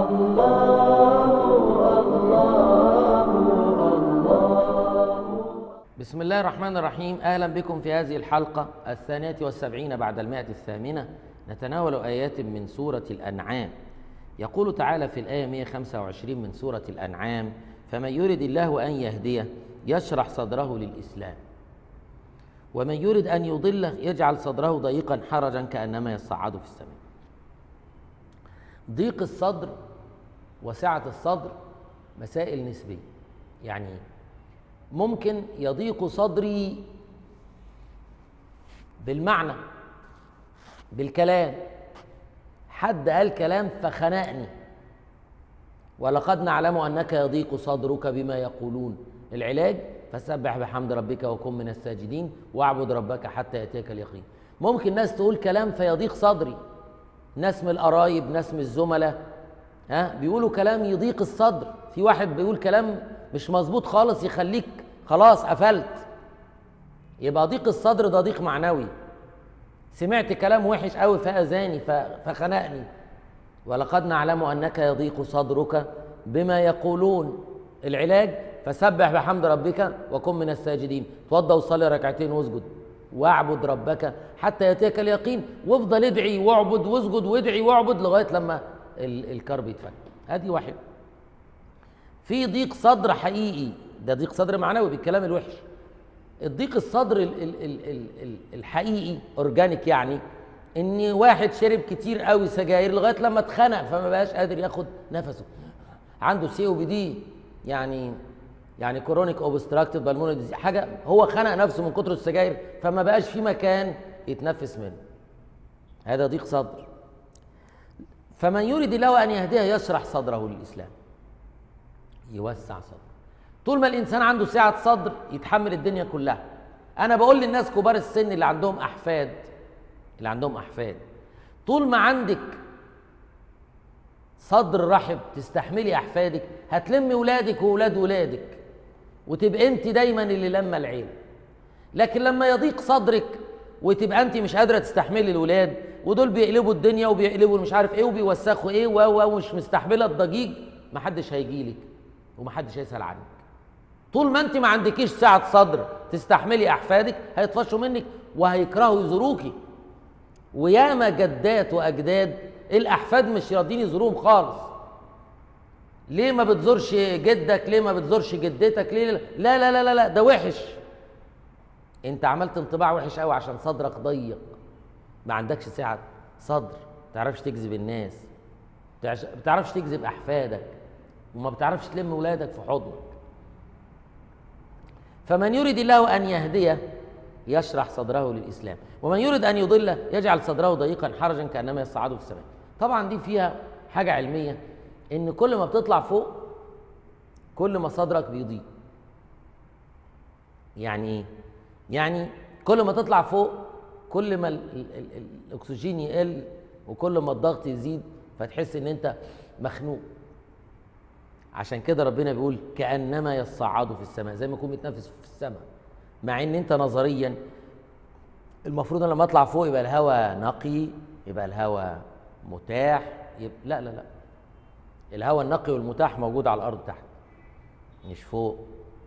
بسم الله الرحمن الرحيم أهلا بكم في هذه الحلقة الثانية والسبعين بعد المائة الثامنة نتناول آيات من سورة الأنعام يقول تعالى في الآية 125 من سورة الأنعام فمن يرد الله أن يهديه يشرح صدره للإسلام ومن يرد أن يضله يجعل صدره ضيقا حرجا كأنما يصعد في السماء ضيق الصدر وسعة الصدر مسائل نسبية يعني ممكن يضيق صدري بالمعنى بالكلام حد قال كلام فخنقني ولقد نعلم انك يضيق صدرك بما يقولون العلاج فسبح بحمد ربك وكن من الساجدين واعبد ربك حتى ياتيك اليقين ممكن ناس تقول كلام فيضيق صدري ناس من القرايب ناس من الزملاء ها بيقولوا كلام يضيق الصدر في واحد بيقول كلام مش مظبوط خالص يخليك خلاص قفلت يبقى ضيق الصدر ده ضيق معنوي سمعت كلام وحش قوي فاذاني فخنقني ولقد نعلم انك يضيق صدرك بما يقولون العلاج فسبح بحمد ربك وكن من الساجدين توضى وصلي ركعتين واسجد واعبد ربك حتى ياتيك اليقين وافضل ادعي واعبد واسجد وادعي واعبد لغايه لما الكرب يتفك ادي واحد في ضيق صدر حقيقي ده ضيق صدر معنوي بالكلام الوحش الضيق الصدر ال ال ال ال ال الحقيقي اورجانيك يعني ان واحد شرب كتير قوي سجاير لغايه لما اتخنق فما بقاش قادر ياخد نفسه عنده سي او بي دي يعني يعني كرونيك اوبستراكتيف بالمونري ديزيز حاجه هو خنق نفسه من كتر السجاير فما بقاش في مكان يتنفس منه هذا ضيق صدر فمن يريد الله ان يهديه يشرح صدره للاسلام يوسع صدره طول ما الانسان عنده سعه صدر يتحمل الدنيا كلها انا بقول للناس كبار السن اللي عندهم احفاد اللي عندهم احفاد طول ما عندك صدر رحب تستحملي احفادك هتلمي ولادك وولاد ولادك وتبقى انت دايما اللي لما العيله لكن لما يضيق صدرك وتبقى انت مش قادره تستحملي الولاد ودول بيقلبوا الدنيا وبيقلبوا مش عارف ايه وبيوسخوا ايه ومش مستحمله الضجيج محدش هيجي لك ومحدش هيسال عنك طول ما انت ما عندكيش سعه صدر تستحملي احفادك هيطفشوا منك وهيكرهوا يزوروكي وياما جدات واجداد الاحفاد مش راضيين يزوروهم خالص ليه ما بتزورش جدك ليه ما بتزورش جدتك ليه لا لا لا لا, لا ده وحش انت عملت انطباع وحش قوي عشان صدرك ضيق ما عندكش سعه صدر ما تعرفش تجذب الناس ما بتعرفش تجذب احفادك وما بتعرفش تلم ولادك في حضنك فمن يريد الله ان يهديه يشرح صدره للاسلام ومن يريد ان يضله يجعل صدره ضيقا حرجا كانما يصعد في السماء طبعا دي فيها حاجه علميه ان كل ما بتطلع فوق كل ما صدرك بيضيق يعني ايه يعني كل ما تطلع فوق كل ما ال ال ال الاكسجين يقل وكل ما الضغط يزيد فتحس ان انت مخنوق عشان كده ربنا بيقول كانما يصعد في السماء زي ما يكون بيتنفس في السماء مع ان انت نظريا المفروض لما اطلع فوق يبقى الهواء نقي يبقى الهواء متاح يبقى لا لا لا الهواء النقي والمتاح موجود على الارض تحت مش فوق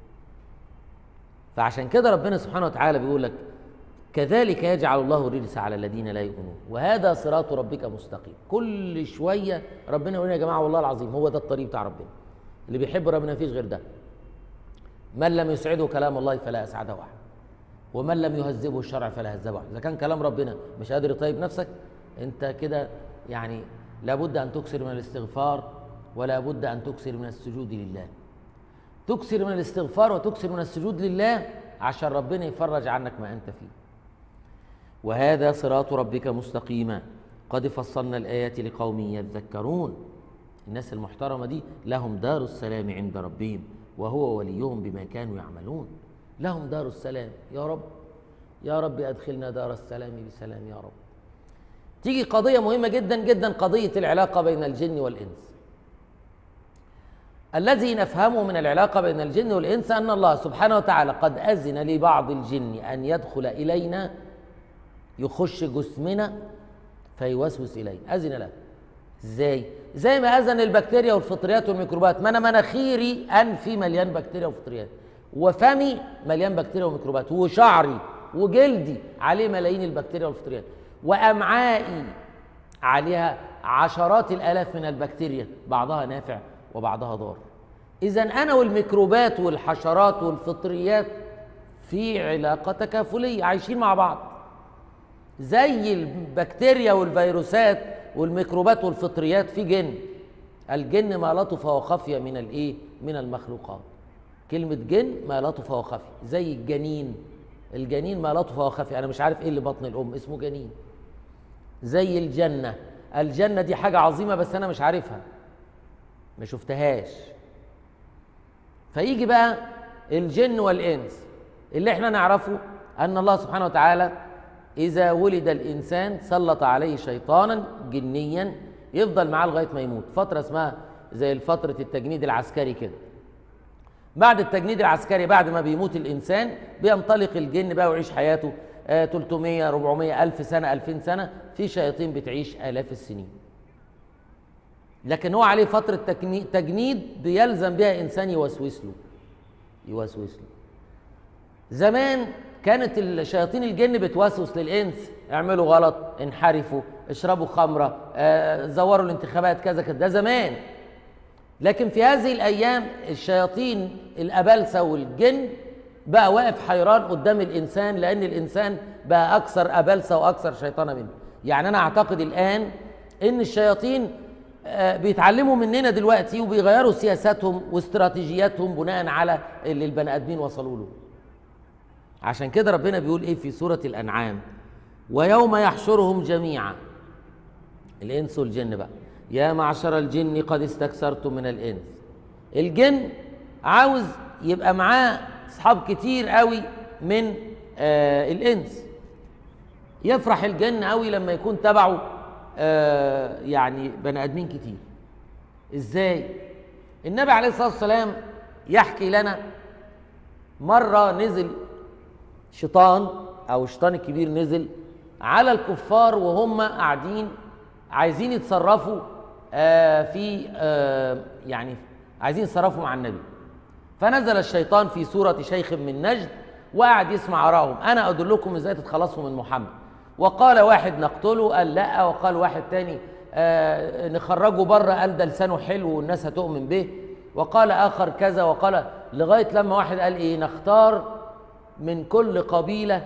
فعشان كده ربنا سبحانه وتعالى بيقول لك كذلك يجعل الله الرجس على الذين لا يؤمنون وهذا صراط ربك مستقيم كل شويه ربنا يقول يا جماعه والله العظيم هو ده الطريق بتاع ربنا اللي بيحب ربنا مفيش غير ده من لم يسعده كلام الله فلا اسعده احد ومن لم يهذبه الشرع فلا هذبه احد اذا كان كلام ربنا مش قادر يطيب نفسك انت كده يعني لابد ان تكثر من الاستغفار ولا بد ان تكثر من السجود لله تكثر من الاستغفار وتكثر من السجود لله عشان ربنا يفرج عنك ما انت فيه وهذا صراط ربك مستقيما قد فصلنا الايات لقوم يذكرون الناس المحترمه دي لهم دار السلام عند ربهم وهو وليهم بما كانوا يعملون لهم دار السلام يا رب يا رب ادخلنا دار السلام بسلام يا رب تيجي قضيه مهمه جدا جدا قضيه العلاقه بين الجن والانس الذي نفهمه من العلاقه بين الجن والانس ان الله سبحانه وتعالى قد اذن لبعض الجن ان يدخل الينا يخش جسمنا فيوسوس اليه اذن له ازاي زي ما اذن البكتيريا والفطريات والميكروبات ما انا مناخيري انفي مليان بكتيريا وفطريات وفمي مليان بكتيريا وميكروبات وشعري وجلدي عليه ملايين البكتيريا والفطريات وامعائي عليها عشرات الالاف من البكتيريا بعضها نافع وبعضها ضار اذا انا والميكروبات والحشرات والفطريات في علاقه تكافليه عايشين مع بعض زي البكتيريا والفيروسات والميكروبات والفطريات في جن الجن ما لطف وخفي من الايه من المخلوقات كلمه جن ما لطف وخفي زي الجنين الجنين ما لطف وخفي انا مش عارف ايه اللي بطن الام اسمه جنين زي الجنه الجنه دي حاجه عظيمه بس انا مش عارفها ما شفتهاش فيجي بقى الجن والانس اللي احنا نعرفه ان الله سبحانه وتعالى اذا ولد الانسان سلط عليه شيطانا جنيا يفضل معاه لغايه ما يموت فتره اسمها زي فتره التجنيد العسكري كده بعد التجنيد العسكري بعد ما بيموت الانسان بينطلق الجن بقى ويعيش حياته آه 300 400 الف سنه 2000 سنه في شياطين بتعيش الاف السنين لكن هو عليه فتره تكني- تجنيد بيلزم بها انسان يوسوس له يوسوس له زمان كانت الشياطين الجن بتوسوس للانس اعملوا غلط انحرفوا اشربوا خمره آه، زوروا الانتخابات كذا كذا ده زمان لكن في هذه الايام الشياطين الابلسه والجن بقى واقف حيران قدام الانسان لان الانسان بقى اكثر ابلسه واكثر شيطانه منه يعني انا اعتقد الان ان الشياطين آه، بيتعلموا مننا دلوقتي وبيغيروا سياساتهم واستراتيجياتهم بناء على اللي البني ادمين وصلوا له عشان كده ربنا بيقول ايه في سوره الانعام ويوم يحشرهم جميعا الانس والجن بقى يا معشر الجن قد استكثرتم من الانس الجن عاوز يبقى معاه اصحاب كتير قوي من آه الانس يفرح الجن قوي لما يكون تبعه آه يعني بني ادمين كتير ازاي النبي عليه الصلاه والسلام يحكي لنا مره نزل شيطان او الشيطان الكبير نزل على الكفار وهم قاعدين عايزين يتصرفوا آه في آه يعني عايزين يتصرفوا مع النبي فنزل الشيطان في صورة شيخ من نجد وقعد يسمع آرائهم أنا أدلكم إزاي تتخلصوا من محمد وقال واحد نقتله قال لا وقال واحد تاني آه نخرجه بره قال ده لسانه حلو والناس هتؤمن به وقال آخر كذا وقال لغاية لما واحد قال إيه نختار من كل قبيلة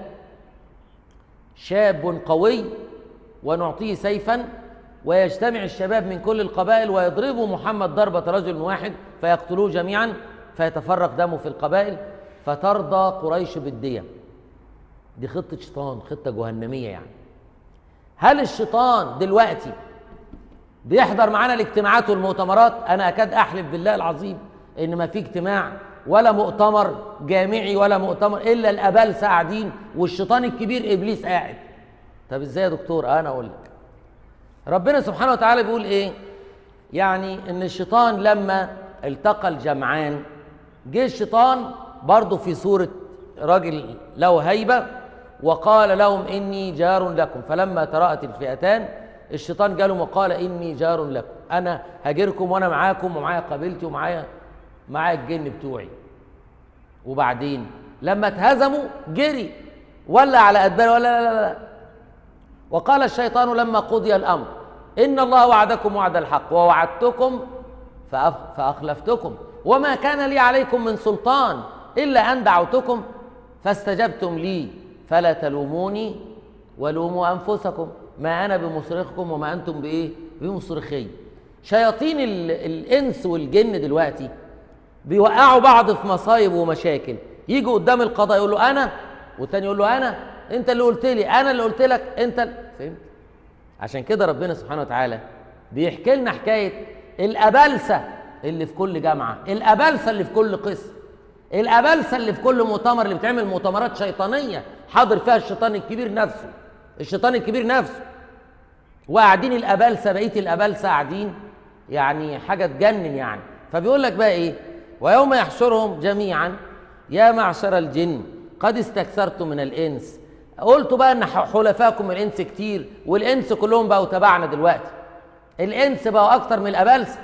شاب قوي ونعطيه سيفا ويجتمع الشباب من كل القبائل ويضربوا محمد ضربة رجل واحد فيقتلوه جميعا فيتفرق دمه في القبائل فترضى قريش بالدية دي خطة شيطان خطة جهنمية يعني هل الشيطان دلوقتي بيحضر معانا الاجتماعات والمؤتمرات انا اكاد احلف بالله العظيم ان ما في اجتماع ولا مؤتمر جامعي ولا مؤتمر الا الابالسه قاعدين والشيطان الكبير ابليس قاعد طب ازاي يا دكتور انا اقول لك ربنا سبحانه وتعالى بيقول ايه يعني ان الشيطان لما التقى الجمعان جه الشيطان برضه في صوره راجل له هيبه وقال لهم اني جار لكم فلما تراءت الفئتان الشيطان جالهم وقال اني جار لكم انا هاجركم وانا معاكم ومعايا قبيلتي ومعايا معايا الجن بتوعي وبعدين لما اتهزموا جري ولا على ادبار ولا لا لا لا وقال الشيطان لما قضي الامر ان الله وعدكم وعد الحق ووعدتكم فأخ- فاخلفتكم وما كان لي عليكم من سلطان الا ان دعوتكم فاستجبتم لي فلا تلوموني ولوموا انفسكم ما انا بمصرخكم وما انتم بايه بمصرخي شياطين ال- الانس والجن دلوقتي بيوقعوا بعض في مصايب ومشاكل يجوا قدام القضاء يقول له انا والتاني يقول له انا انت اللي قلت لي انا اللي قلت لك انت ال- فهمت عشان كده ربنا سبحانه وتعالى بيحكي لنا حكايه الابلسه اللي في كل جامعه الابلسه اللي في كل قسم الابلسه اللي في كل مؤتمر اللي بتعمل مؤتمرات شيطانيه حاضر فيها الشيطان الكبير نفسه الشيطان الكبير نفسه وقاعدين الابلسه بقيه الابلسه قاعدين يعني حاجه تجنن يعني فبيقول لك بقى ايه ويوم يحشرهم جميعا يا معشر الجن قد استكثرتم من الانس قلتوا بقى ان ح- حلفاكم الانس كتير والانس كلهم بقوا تبعنا دلوقتي الإنس بقوا أكتر من الأبلسة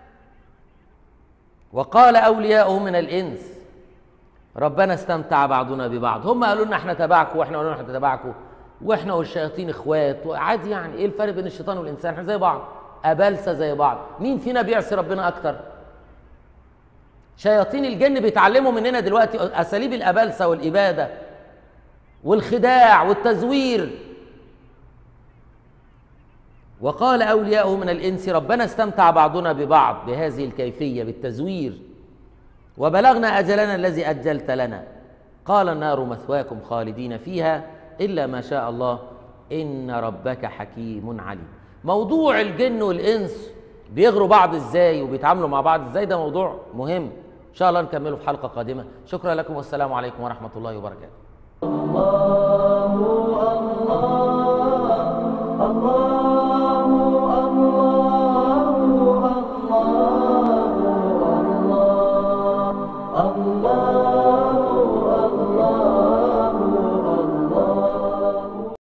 وقال أولياؤه من الإنس ربنا استمتع بعضنا ببعض هم قالوا لنا احنا تبعكم واحنا قالوا لنا احنا تبعكم واحنا والشياطين اخوات وعادي يعني ايه الفرق بين الشيطان والانسان احنا زي بعض ابلسه زي بعض مين فينا بيعصي ربنا اكتر شياطين الجن بيتعلموا مننا دلوقتي اساليب الابلسه والاباده والخداع والتزوير وقال اولياؤه من الانس ربنا استمتع بعضنا ببعض بهذه الكيفيه بالتزوير وبلغنا اجلنا الذي اجلت لنا قال النار مثواكم خالدين فيها الا ما شاء الله ان ربك حكيم عليم موضوع الجن والانس بيغروا بعض ازاي وبيتعاملوا مع بعض ازاي ده موضوع مهم ان شاء الله نكمله في حلقه قادمه شكرا لكم والسلام عليكم ورحمه الله وبركاته الله